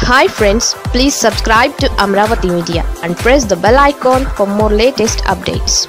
hi friends please subscribe to Amaravati media and press the bell icon for more latest updates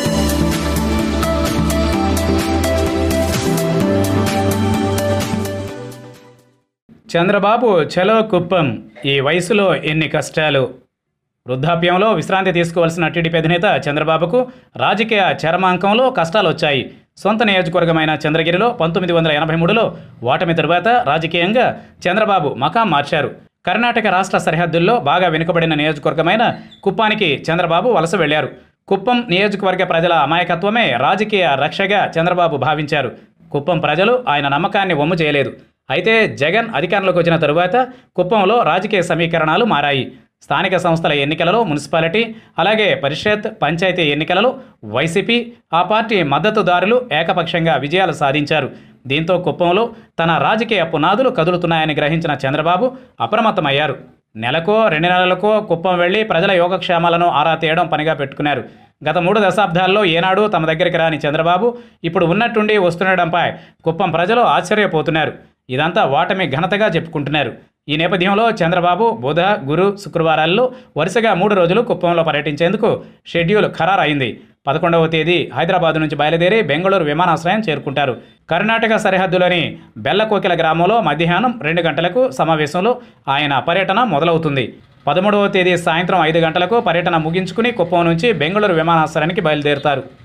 Chandrababu చలో కుప్పం ఈ వయసులో ఎన్ని కష్టాలు వృద్ధాప్యంలో విశ్రాంతి తీసుకోవాల్సిన టీడీపీ అధినేత చంద్రబాబుకు రాజకీయ చరమాంకంలో కష్టాలు వచ్చాయి సొంత నియోజకవర్గమైన చంద్రగిరిలో పంతొమ్మిది వందల ఎనభై మూడులో ఓటమి తరువాత రాజకీయంగా చంద్రబాబు మకాం మార్చారు కర్ణాటక రాష్ట్ర సరిహద్దుల్లో బాగా వెనుకబడిన నియోజకవర్గమైన కుప్పానికి చంద్రబాబు వలస వెళ్లారు కుప్పం నియోజకవర్గ ప్రజల అమాయకత్వమే రాజకీయ రక్షగా చంద్రబాబు భావించారు కుప్పం ప్రజలు ఆయన నమ్మకాన్ని వమ్ము చేయలేదు అయితే జగన్ అధికారంలోకి వచ్చిన తరువాత కుప్పంలో రాజకీయ సమీకరణాలు మారాయి స్థానిక సంస్థల ఎన్నికలలో మున్సిపాలిటీ అలాగే పరిషత్ పంచాయతీ ఎన్నికలలో వైసీపీ ఆ పార్టీ మద్దతుదారులు ఏకపక్షంగా విజయాలు సాధించారు దీంతో కుప్పంలో తన రాజకీయ పునాదులు కదులుతున్నాయని గ్రహించిన చంద్రబాబు అప్రమత్తమయ్యారు నెలకో రెండు నెలలకో కుప్పం వెళ్లి ప్రజల యోగక్షేమాలను ఆరా తీయడం పనిగా పెట్టుకున్నారు గత మూడు దశాబ్దాల్లో ఏనాడు తమ దగ్గరికి రాని చంద్రబాబు ఇప్పుడు ఉన్నట్టుండి వస్తుండడంపై కుప్పం ప్రజలు ఆశ్చర్యపోతున్నారు ఇదంతా ఓటమి ఘనతగా చెప్పుకుంటున్నారు ఈ నేపథ్యంలో చంద్రబాబు బుధ గురు శుక్రవారాల్లో వరుసగా మూడు రోజులు కుప్పంలో పర్యటించేందుకు షెడ్యూల్ ఖరారైంది పదకొండవ తేదీ హైదరాబాద్ నుంచి బయలుదేరి బెంగళూరు విమానాశ్రయం చేరుకుంటారు కర్ణాటక సరిహద్దులోని బెల్లకోకిల గ్రామంలో మధ్యాహ్నం రెండు గంటలకు సమావేశంలో ఆయన పర్యటన మొదలవుతుంది పదమూడవ తేదీ సాయంత్రం ఐదు గంటలకు పర్యటన ముగించుకుని కుప్పం నుంచి బెంగళూరు విమానాశ్రయానికి బయలుదేరుతారు